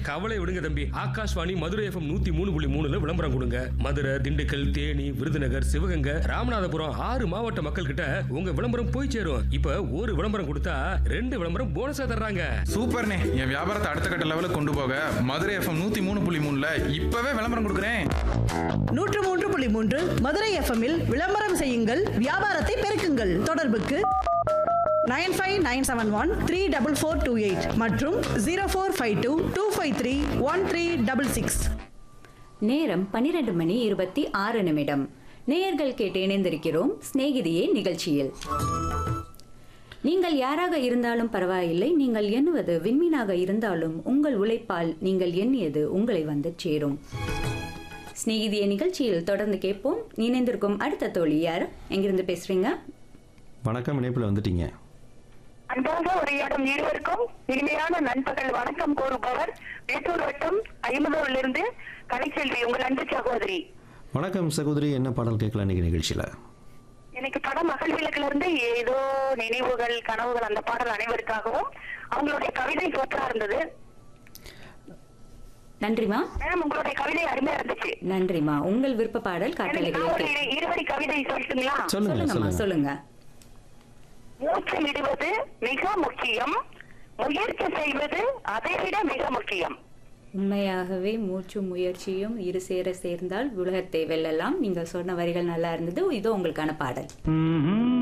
கவலை விடுங்க தம்பி ஆகாஷ்வாணி மதுரை எஃப்எம் நூத்தி மூணு புள்ளி மூணுல விளம்பரம் கொடுங்க மதுரை திண்டுக்கல் தேனி விருதுநகர் சிவகங்கை ராமநாதபுரம் ஆறு மாவட்ட மக்கள் கிட்ட உங்க விளம்பரம் போய் சேரும் இப்ப ஒரு விளம்பரம் கொடுத்தா ரெண்டு விளம்பரம் போனஸா தர்றாங்க சூப்பர்ண்ணே என் வியாபாரத்தை அடுத்த கட்ட லெவலுக்கு கொண்டு போக மதுரை எஃப்எம் நூத்தி மூணு புள்ளி மூணுல இப்பவே விளம்பரம் கொடுக்குறேன் நூற்று மூன்று புள்ளி மூன்று மதுரை எஃப்எம்மில் விளம்பரம் செய்யுங்கள் வியாபாரத்தை பெருக்குங்கள் தொடர்புக்கு nine five nine seven one three double four two eight மற்றும் zero four five two two five three one three double six நேரம் பன்னிரண்டு மணி இருபத்தி ஆறு நிமிடம் நேயர்கள் கேட்டு இணைந்திருக்கிறோம் சிநேகிதியே நிகழ்ச்சியில் நீங்கள் யாராக இருந்தாலும் பரவாயில்லை நீங்கள் எண்ணுவது விண்மீனாக இருந்தாலும் உங்கள் உழைப்பால் நீங்கள் எண்ணியது உங்களை வந்து சேரும் சிநேகிதிய நிகழ்ச்சியில் தொடர்ந்து கேட்போம் இணைந்திருக்கும் அடுத்த தோழி யார் எங்கிருந்து பேசுறீங்க வணக்கம் இணைப்பில் வந்துட்டீங்க அன்பாக உரையாடும் இருவருக்கும் இனிமையான நண்பகல் வணக்கம் கூறுபவர் வேட்டூர் வட்டம் ஐம்பதூரிலிருந்து கலைச்செல்வி உங்கள் அன்பு சகோதரி வணக்கம் சகோதரி என்ன பாடல் கேட்கலாம் இன்னைக்கு நிகழ்ச்சியில் எனக்கு படம் மகள் விளக்குல இருந்து ஏதோ நினைவுகள் கனவுகள் அந்த பாடல் அனைவருக்காகவும் அவங்களுடைய கவிதை சூப்பரா இருந்தது நன்றிமா மேடம் உங்களுடைய கவிதை அருமையா இருந்துச்சு நன்றிமா உங்கள் விருப்ப பாடல் எனக்கு காட்டலைகளை நான் ஒரு கேட்க இரு- இருவரி கவிதை சொல்லட்டுங்களா சொல்லுங்க சொல்லுங்கம்மா சொல்லுங்க சொல்லுங்க மூச்சு விடுவது மிக முக்கியம் முயற்சி செய்வது அதைவிட மிக முக்கியம் உண்மையாகவே மூச்சு முயற்சியும் இரு சேர சேர்ந்தால் உலகத்தை வெல்லலாம் நீங்க சொன்ன வரிகள் நல்லா இருந்தது இதோ உங்களுக்கான பாடல்